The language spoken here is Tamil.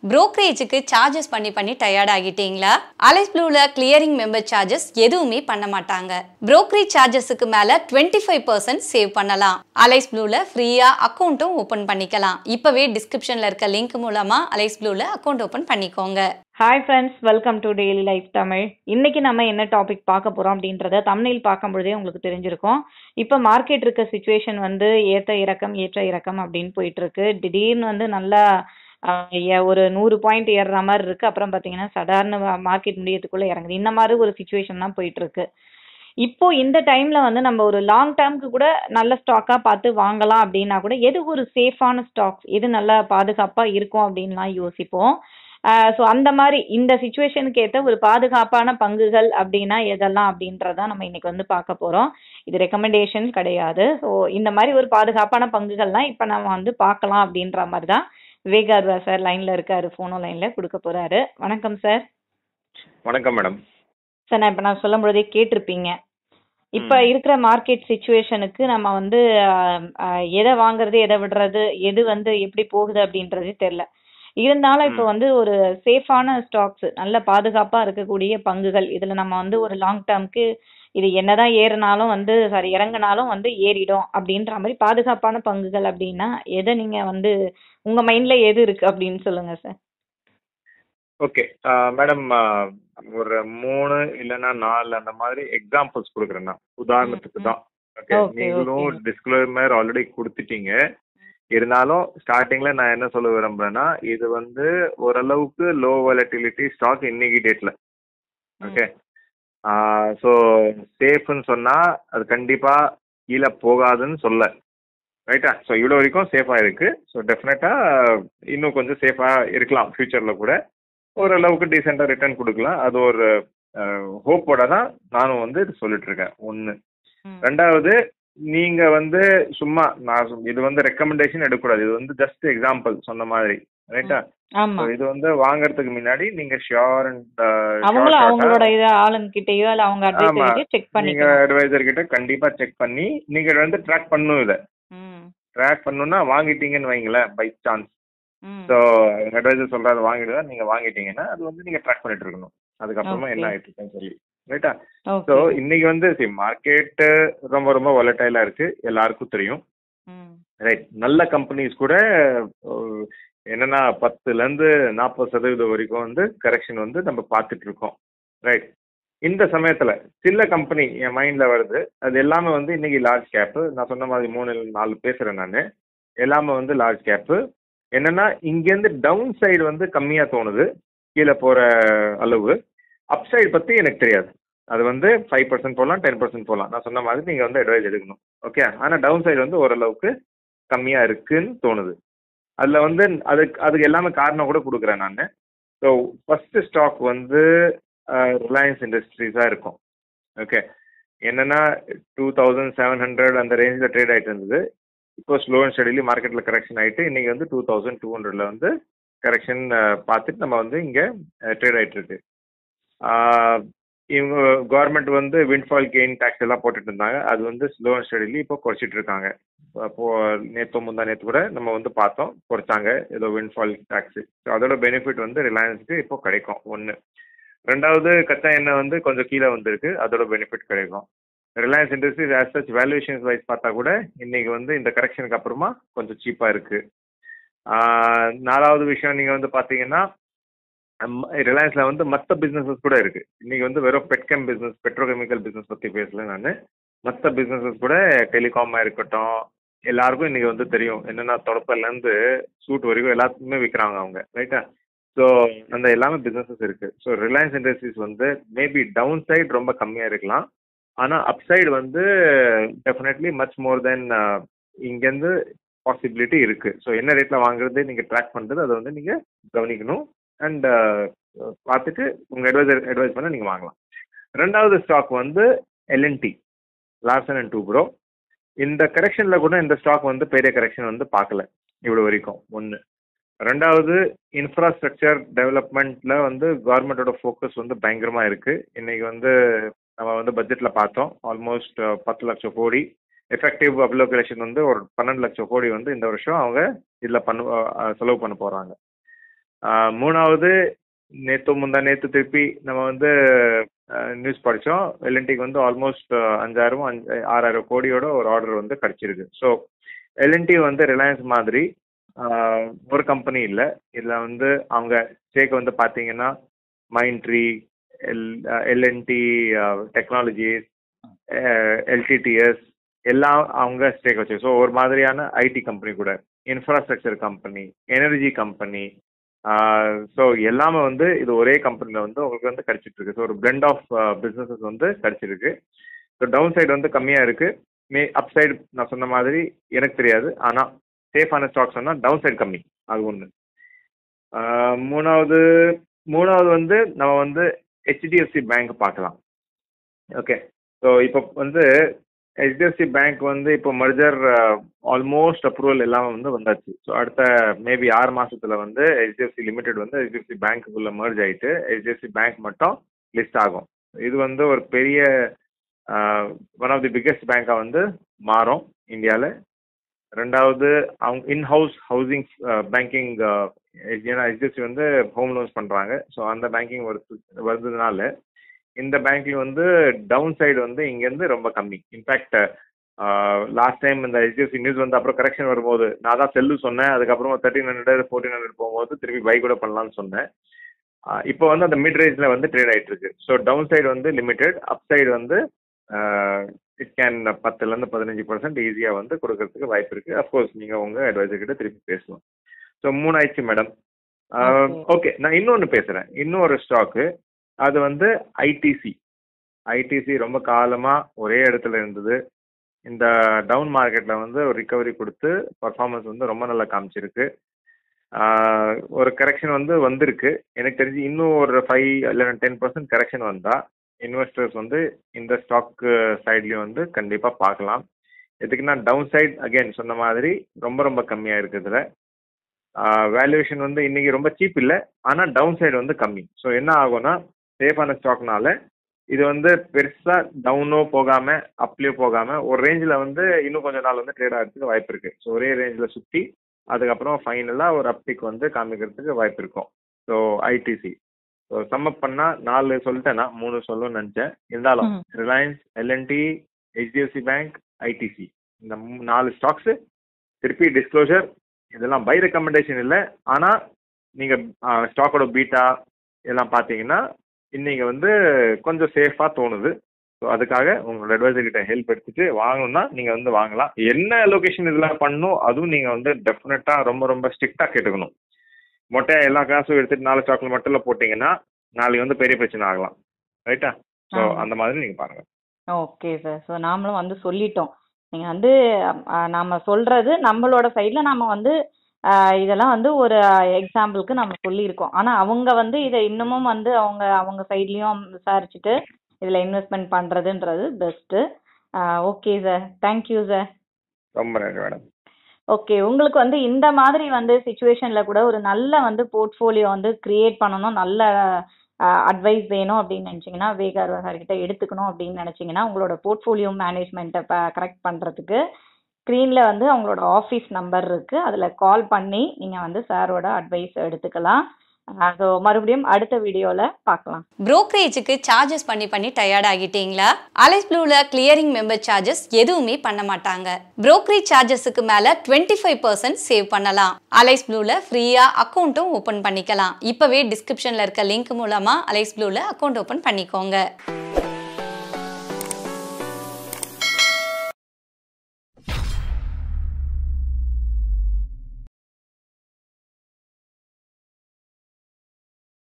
brokerage-க்கு சார்ஜஸ் பண்ணி பண்ணி டயர்ட் ஆகிட்டீங்களா அலைஸ் ப்ளூல கிளியரிங் மெம்பர் சார்ஜஸ் எதுவுமே பண்ண மாட்டாங்க brokerage சார்ஜஸுக்கு மேல டுவெண்ட்டி ஃபைவ் பர்சன்ட் சேவ் பண்ணலாம் அலைஸ் ப்ளூல ஃப்ரீயா அக்கௌண்ட்டும் ஓபன் பண்ணிக்கலாம் இப்பவே டிஸ்கிரிப்ஷன்ல இருக்க லிங்க் மூலமா அலைஸ் ப்ளூல அக்கௌண்ட் ஓபன் பண்ணிக்கோங்க hi friends welcome to daily life Tamil இன்னைக்கு நம்ம என்ன டாபிக் பார்க்க போறோம் அப்படின்றத தமிழில் பார்க்கும் பொழுதே உங்களுக்கு தெரிஞ்சிருக்கும் இப்போ மார்க்கெட் இருக்க சுச்சுவேஷன் வந்து ஏத்த இறக்கம் ஏற்ற இறக்கம் அப்படின்னு போயிட்டு இருக்கு திடீர்னு வந்து நல்லா ஆஹ், ஏ- ஒரு நூறு பாயிண்ட் ஏறுற மாதிரி இருக்கு அப்புறம் பாத்தீங்கன்னா சடார்னு மார்க்கெட் முடியறதுக்குள்ள இறங்குது இந்த மாதிரி ஒரு சுச்சுவேஷன் தான் போயிட்டு இருக்கு இப்போ இந்த டைம்ல வந்து நம்ம ஒரு லாங் டேர்ம்க்கு கூட நல்ல ஸ்டாக்கா பார்த்து வாங்கலாம் அப்படின்னா கூட எது ஒரு சேஃபான ஸ்டாக்ஸ் எது நல்லா பாதுகாப்பா இருக்கும் அப்படின்லாம் யோசிப்போம் ஸோ அந்த மாதிரி இந்த சுச்சுவேஷனுக்கு ஏற்ற ஒரு பாதுகாப்பான பங்குகள் அப்படின்னா எதெல்லாம் அப்படின்றத நம்ம இன்னைக்கு வந்து பார்க்க போறோம் இது ரெக்கமெண்டேஷன் கிடையாது ஸோ இந்த மாதிரி ஒரு பாதுகாப்பான பங்குகள்லாம் இப்போ நம்ம வந்து பார்க்கலாம் அப்படின்ற மாதிரி தான் விவேகார்வா சார் லைன்ல இருக்காரு ஃபோனோ லைன்ல கொடுக்க போறாரு வணக்கம் சார் வணக்கம் மேடம் சார் நான் இப்போ நான் சொல்லும் பொழுதே கேட்டிருப்பீங்க இப்போ ம். இருக்கிற மார்க்கெட் சுச்சுவேஷனுக்கு நம்ம வந்து ஆஹ், ஆஹ், எதை வாங்குறது எதை விடுறது எது வந்து எப்படி போகுது அப்படின்றதே தெரியல இருந்தாலும் இப்போ ம். வந்து ஒரு சேஃபான ஸ்டாக்ஸ் நல்ல பாதுகாப்பா இருக்கக்கூடிய பங்குகள் இதுல நம்ம வந்து ஒரு லாங் டேர்ம்க்கு இது என்னதான் ஏறினாலும் வந்து சாரி இறங்குனாலும் வந்து ஏறிடும் அப்படின்ற மாதிரி பாதுகாப்பான பங்குகள் அப்படின்னா எதை நீங்க வந்து உங்க மைண்ட்ல எது இருக்கு அப்படின்னு சொல்லுங்க சார் ஓகே மேடம் ஒரு மூணு இல்லைன்னா நாலு அந்த மாதிரி எக்ஸாம்பிள்ஸ் கொடுக்குறேன் நான் உதாரணத்துக்கு ம், ம். தான் ஓகே Okay, நீங்களும் okay. டிஸ்க்ளோமர் ஆல்ரெடி கொடுத்துட்டீங்க இருந்தாலும் ஸ்டார்டிங்ல நான் என்ன சொல்ல விரும்புறேன்னா இது வந்து ஓரளவுக்கு லோ வாலட்டிலிட்டி ஸ்டாக் இன்னைக்கு டேட்ல ஓகே ஸோ சேஃப்னு சொன்னா அது கண்டிப்பா கீழே போகாதுன்னு சொல்ல ரைட்டா ஸோ இவ்வளோ வரைக்கும் சேஃபாக இருக்கு ஸோ டெஃபினட்டா இன்னும் கொஞ்சம் சேஃபாக இருக்கலாம் ஃபியூச்சர்ல கூட ஓரளவுக்கு டீசெண்டாக ரிட்டர்ன் கொடுக்கலாம் அது ஒரு ஹோப்போட தான் நானும் வந்து இது சொல்லிட்டு இருக்கேன் ஒன்று ம். ரெண்டாவது நீங்க வந்து சும்மா நான் சொ- இது வந்து ரெக்கமெண்டேஷன் எடுக்கக்கூடாது இது வந்து ஜஸ்ட் எக்ஸாம்பிள் சொன்ன மாதிரி ரைட்டா ஆமா இது வந்து வாங்குறதுக்கு முன்னாடி நீங்க ஷியோர் அண்ட் அவங்களும் அவங்களோட இது ஆளுங்கிட்டயோ இல்ல அவங்க ஆமா. அட்வைஸ் செக் நீங்க பண்ணிக்கணும் அட்வைசர் கிட்ட கண்டிப்பா செக் பண்ணி நீங்க வந்து ட்ராக் பண்ணும் இதை ம், ட்ராக் பண்ணணும்னா வாங்கிட்டீங்கன்னு வைங்களேன் பை சான்ஸ் ம். ஸோ அட்வைசர் சொல்றாரு வாங்கிடுதா நீங்க வாங்கிட்டீங்கன்னா அது வந்து நீங்க ட்ராக் பண்ணிட்டு இருக்கணும் அதுக்கப்புறமா Okay. என்ன ஆயிட்டு இருக்குன்னு சொல்லி ரைட்டா Okay. ஸோ இன்னைக்கு வந்து மார்க்கெட் ரொம்ப ரொம்ப volatile-ஆ இருக்கு எல்லாருக்கும் தெரியும் ம், ரைட் நல்ல கம்பெனிஸ் கூட அஹ், என்னன்னா பத்துல இருந்து நாற்பது சதவீதம் வரைக்கும் வந்து கரெக்ஷன் வந்து நம்ம பார்த்துட்டு இருக்கோம் ரைட் இந்த சமயத்துல சில கம்பெனி என் மைண்ட்ல வருது அது எல்லாமே வந்து இன்னைக்கு லார்ஜ் கேப்பு நான் சொன்ன மாதிரி மூணு இல்ல நாலு பேசுறேன் நான் எல்லாமே வந்து லார்ஜ் கேப்பு என்னன்னா இங்கேருந்து டவுன் சைடு வந்து கம்மியா தோணுது கீழே போற அளவு அப் சைடு பத்தி எனக்கு தெரியாது அது வந்து ஃபைவ் பர்சன்ட் போகலாம் டென் பர்சன்ட் போகலாம் நான் சொன்ன மாதிரி நீங்க வந்து அட்வைஸ் எடுக்கணும் ஓகே ஆனா டவுன் சைடு வந்து ஓரளவுக்கு கம்மியா இருக்குன்னு தோணுது அதுல வந்து அதுக்கு அதுக்கு எல்லாமே காரணம் கூட கொடுக்குறேன் நான் ஸோ ஃபர்ஸ்ட் ஸ்டாக் வந்து ரிலையன்ஸ் இண்டஸ்ட்ரீஸா இருக்கும் ஓகே என்னன்னா டூ தௌசண்ட் செவன் ஹண்ட்ரட் அந்த ரேஞ்சில் ட்ரேட் ஆயிட்டு இருந்தது இப்போ ஸ்லோ அண்ட் ஸ்டடிலி மார்க்கெட்ல கரெக்ஷன் ஆயிட்டு இன்னைக்கு வந்து டூ தௌசண்ட் டூ ஹண்ட்ரட்ல வந்து கரெக்ஷன் பார்த்துட்டு நம்ம வந்து இங்க ட்ரேட் ஆயிட்டு இருக்கு ஆஹ் இவங்க கவர்மெண்ட் வந்து விண்ட்ஃபால் கெயின் டாக்ஸ் எல்லாம் போட்டுட்டு இருந்தாங்க அது வந்து ஸ்லோ அண்ட் ஸ்டடிலி இப்போ குறைச்சிட்டு இருக்காங்க அப்போ நேத்தோ முந்தா நேத்து கூட நம்ம வந்து பார்த்தோம் குறைச்சாங்க ஏதோ விண்ட்ஃபால் டாக்ஸ் அதோட பெனிஃபிட் வந்து ரிலையன்ஸ்க்கு இப்போ கிடைக்கும் ஒன்று ரெண்டாவது கச்சா எண்ணெய் வந்து கொஞ்சம் கீழே வந்திருக்கு அதோட பெனிஃபிட் கிடைக்கும் Reliance Industries as such valuations wise பார்த்தா கூட இன்னைக்கு வந்து இந்த கரெக்ஷனுக்கு அப்புறமா கொஞ்சம் சீப்பாக இருக்கு ஆஹ் நாலாவது விஷயம் நீங்கள் வந்து பார்த்தீங்கன்னா ரிலையன்ஸ்ல வந்து மற்ற பிசினஸஸ் கூட இருக்கு இன்னைக்கு வந்து வெறும் பெட்கெம் பிசினஸ் பெட்ரோகெமிக்கல் பிசினஸ் பத்தி பேசல நான் மற்ற பிசினஸஸ் கூட டெலிகாமா இருக்கட்டும் எல்லாருக்கும் இன்னைக்கு வந்து தெரியும் என்னன்னா தொடப்பல்ல இருந்து சூட் வரைக்கும் எல்லாத்துக்குமே விற்கிறாங்க அவங்க ரைட்டா ஸோ அந்த எல்லாமே பிசினஸஸ் இருக்கு ஸோ ரிலையன்ஸ் இண்டஸ்ட்ரீஸ் வந்து மேபி டவுன் சைடு ரொம்ப கம்மியா இருக்கலாம் ஆனா அப் சைடு வந்து டெஃபினெட்லி மச் மோர் தென் இங்கேருந்து பாசிபிலிட்டி இருக்கு ஸோ என்ன ரேட்ல வாங்குறது நீங்க ட்ராக் பண்றது அதை வந்து நீங்க கவனிக்கணும் அண்ட் பார்த்துட்டு உங்க அட்வைசர் அட்வைஸ் பண்ண நீங்க வாங்கலாம் ரெண்டாவது ஸ்டாக் வந்து எல்என்டி லார்சன் அண்ட் டூப்ரோ இந்த கரெக்ஷன்ல கூட இந்த ஸ்டாக் வந்து பெரிய கரெக்ஷன் வந்து பார்க்கல இவ்வளவு வரைக்கும் ஒன்று ரெண்டாவது இன்ஃப்ராஸ்ட்ரக்சர் டெவலப்மெண்ட்ல வந்து கவர்மெண்டோட ஃபோக்கஸ் வந்து பயங்கரமா இருக்கு இன்னைக்கு வந்து நம்ம வந்து பட்ஜெட்ல பார்த்தோம் ஆல்மோஸ்ட் பத்து லட்சம் கோடி எஃபெக்டிவ் அப்ளோகேஷன் வந்து ஒரு பன்னெண்டு லட்சம் கோடி வந்து இந்த வருஷம் அவங்க இதுல பண்ணு அஹ், செலவு பண்ண போறாங்க ஆஹ் மூணாவது நேற்று முந்தா நேற்று திருப்பி நம்ம வந்து நியூஸ் படித்தோம் எல்என்டிக்கு வந்து ஆல்மோஸ்ட் அஞ்சாயிரம் அஞ்சு ஆறாயிரம் கோடியோட ஒரு ஆர்டர் வந்து கிடச்சிருக்கு ஸோ எல்என்டி வந்து ரிலையன்ஸ் மாதிரி ஆஹ் ஒரு கம்பெனி இல்லை இதில் வந்து அவங்க ஸ்டேக் வந்து பார்த்தீங்கன்னா Mindtree L L and T technologies LTTS எல்லாம் அவங்க ஸ்டேக் வச்சு ஸோ ஒரு மாதிரியான ஐடி கம்பெனி கூட infrastructure company energy company so எல்லாமே வந்து இது ஒரே கம்பெனியில் வந்து உங்களுக்கு வந்து கிடைச்சிட்டு இருக்கு ஸோ ஒரு பிளெண்ட் ஆஃப் பிஸ்னஸஸ் வந்து கிடைச்சிருக்கு ஸோ டவுன் சைடு வந்து கம்மியாக இருக்கு மே அப் சைடு நான் சொன்ன மாதிரி எனக்கு தெரியாது ஆனால் சேஃபான ஸ்டாக்ஸ் சொன்னால் டவுன் சைடு கம்மி அது ஒன்று மூணாவது மூணாவது வந்து நம்ம வந்து ஹெச்டிஎஃப்சி பேங்க் பார்க்கலாம் ஓகே ஸோ இப்போ வந்து ஹெச்டிஎஃப்சி பேங்க் வந்து இப்போ மர்ஜர் ஆல்மோஸ்ட் அப்ரூவல் எல்லாம் வந்து வந்தாச்சு ஸோ அடுத்த மேபி ஆறு மாசத்துல வந்து ஹெச்டிஎஃப்சி லிமிடெட் வந்து ஹெச்டிஎஃப்சி பேங்க்குள்ள மர்ஜ் ஆயிட்டு ஹெச்டிஎஃப்சி பேங்க் மட்டும் லிஸ்ட் ஆகும் இது வந்து ஒரு பெரிய ஒன் ஆஃப் தி பிக்கெஸ்ட் பேங்காக வந்து மாறும் இந்தியாவில் ரெண்டாவது அவங்க இன்ஹவுஸ் ஹவுசிங் பேங்கிங் ஏன்னா ஹெச்டிஎஃப்சி வந்து ஹோம் லோன்ஸ் பண்ணுறாங்க ஸோ அந்த பேங்கிங் வருது வருதுனால இந்த பேங்க்ல வந்து டவுன் சைடு வந்து இங்கேருந்து ரொம்ப கம்மி இன்ஃபேக்ட் லாஸ்ட் டைம் இந்த ஹெச்டிஎஃப்சி நியூஸ் வந்து அப்புறம் கரெக்ஷன் வரும்போது நான் தான் செல்லு சொன்னேன் அதுக்கப்புறம் தேர்ட்டின் ஹண்ட்ரட் ஃபோர்டீன் ஹண்ட்ரட் போகும்போது திருப்பி பை கூட பண்ணலாம்னு சொன்னேன் இப்போ வந்து அந்த மிட் ரேஞ்சில் வந்து ட்ரேட் ஆகிட்டு இருக்கு ஸோ டவுன் சைடு வந்து லிமிடெட் அப் சைடு வந்து இட் கேன் பத்துலேருந்து பதினஞ்சு பர்சன்ட் ஈஸியாக வந்து கொடுக்கறதுக்கு வாய்ப்பு இருக்குது அஃப்கோர்ஸ் நீங்கள் உங்கள் அட்வைசர் கிட்ட திருப்பி பேசலாம் ஸோ மூணு ஆயிடுச்சு மேடம் ஓகே நான் இன்னொன்று பேசுகிறேன் இன்னொரு ஸ்டாக்கு அது வந்து ஐடிசி ஐடிசி ரொம்ப காலமாக ஒரே இடத்துல இருந்தது இந்த டவுன் மார்க்கெட்டில் வந்து ஒரு ரிக்கவரி கொடுத்து பர்ஃபார்மன்ஸ் வந்து ரொம்ப நல்லா காமிச்சிருக்கு ஒரு கரெக்ஷன் வந்து வந்திருக்கு எனக்கு தெரிஞ்சு இன்னும் ஒரு ஃபைவ் இல்லை டென் பர்சன்ட் கரெக்ஷன் வந்தால் இன்வெஸ்டர்ஸ் வந்து இந்த ஸ்டாக் சைட்லேயும் வந்து கண்டிப்பாக பார்க்கலாம் எதுக்குன்னா டவுன் சைட் அகைன் சொன்ன மாதிரி ரொம்ப ரொம்ப கம்மியாக இருக்குதுல வேல்யூவேஷன் வந்து இன்னைக்கு ரொம்ப சீப் இல்லை ஆனால் டவுன் சைடு வந்து கம்மி ஸோ என்ன ஆகும்னா சேஃபான ஸ்டாக்னால இது வந்து பெருசாக டவுனோ போகாமல் அப்லேயோ போகாமல் ஒரு ரேஞ்சில் வந்து இன்னும் கொஞ்ச நாள் வந்து ட்ரேட் ஆகிறதுக்கு வாய்ப்பு இருக்குது ஸோ ஒரே ரேஞ்சில் சுற்றி அதுக்கப்புறம் ஃபைனலாக ஒரு அப்டிக் வந்து காமிக்கிறதுக்கு வாய்ப்பு இருக்கும் ஸோ ஐடிசி ஸோ சம்மப் பண்ணால் நாலு சொல்லிட்டேன்னா மூணு சொல்லணும்னு நினச்சேன் இருந்தாலும் Reliance L and T HDFC bank ITC இந்த நாலு ஸ்டாக்ஸு திருப்பி டிஸ்க்ளோஷர் இதெல்லாம் பை ரெக்கமெண்டேஷன் இல்லை ஆனால் நீங்கள் ஸ்டாக்கோட பீட்டா இதெல்லாம் பார்த்தீங்கன்னா இன்னைக்கு வந்து கொஞ்சம் சேஃபாக தோணுது ஸோ அதுக்காக உங்களோட அட்வைசர் கிட்ட ஹெல்ப் எடுத்துட்டு வாங்கணும்னா நீங்கள் வந்து வாங்கலாம் என்ன லொக்கேஷன் இதெல்லாம் பண்ணணும் அதுவும் நீங்கள் வந்து டெஃபினட்டாக ரொம்ப ரொம்ப ஸ்ட்ரிக்டாக கேட்டுக்கணும் மொட்டையா எல்லா காசும் எடுத்துட்டு நாலு ஸ்டாக்ல மட்டும் போட்டிங்கன்னா நாளைக்கு வந்து பெரிய பிரச்சனை ஆகலாம் ரைட்டா ஸோ அந்த மாதிரி நீங்கள் பாருங்க ஓகே சார் ஸோ நாமளும் வந்து சொல்லிட்டோம் நீங்க வந்து நாம சொல்றது நம்மளோட சைட்ல நாம வந்து இதெல்லாம் வந்து ஒரு எக்ஸாம்பிளுக்கு நம்ம சொல்லியிருக்கோம் ஆனா அவங்க வந்து இதை இன்னமும் வந்து அவங்க அவங்க சைட்லயும் விசாரிச்சுட்டு இதுல இன்வெஸ்ட்மெண்ட் பண்றதுன்றது best okay sir thank you sir ரொம்ப நன்றி மேடம் ஓகே உங்களுக்கு வந்து இந்த மாதிரி வந்து சுச்சுவேஷன்ல கூட ஒரு நல்ல வந்து போர்ட்ஃபோலியோ வந்து கிரியேட் பண்ணணும் நல்ல அட்வைஸ் வேணும் அப்படின்னு நினச்சிங்கன்னா வேகார் கிட்ட எடுத்துக்கணும் அப்படின்னு நினச்சிங்கன்னா உங்களோட போர்ட்ஃபோலியோ மேனேஜ்மெண்ட்டை கரெக்ட் பண்ணுறதுக்கு ஸ்க்ரீனில் வந்து அவங்களோட ஆஃபீஸ் நம்பர் இருக்குது அதில் கால் பண்ணி நீங்கள் வந்து சாரோட அட்வைஸ் எடுத்துக்கலாம் ஸோ மறுபடியும் அடுத்த வீடியோவில் பார்க்கலாம் புரோக்கரேஜுக்கு சார்ஜஸ் பண்ணி பண்ணி டயர்ட் ஆகிட்டீங்களா அலைஸ் ப்ளூவில் கிளியரிங் மெம்பர் சார்ஜஸ் எதுவுமே பண்ண மாட்டாங்க புரோக்கரேஜ் சார்ஜஸுக்கு மேலே டுவெண்ட்டி ஃபைவ் பர்சன்ட் சேவ் பண்ணலாம் அலைஸ் ப்ளூவில் ஃப்ரீயாக அக்கௌண்ட்டும் ஓப்பன் பண்ணிக்கலாம் இப்போவே டிஸ்கிரிப்ஷனில் இருக்க லிங்க் மூலமாக அலைஸ் ப்ளூவில் அக்கௌண்ட் ஓப்பன் பண்ணிக்கோங்க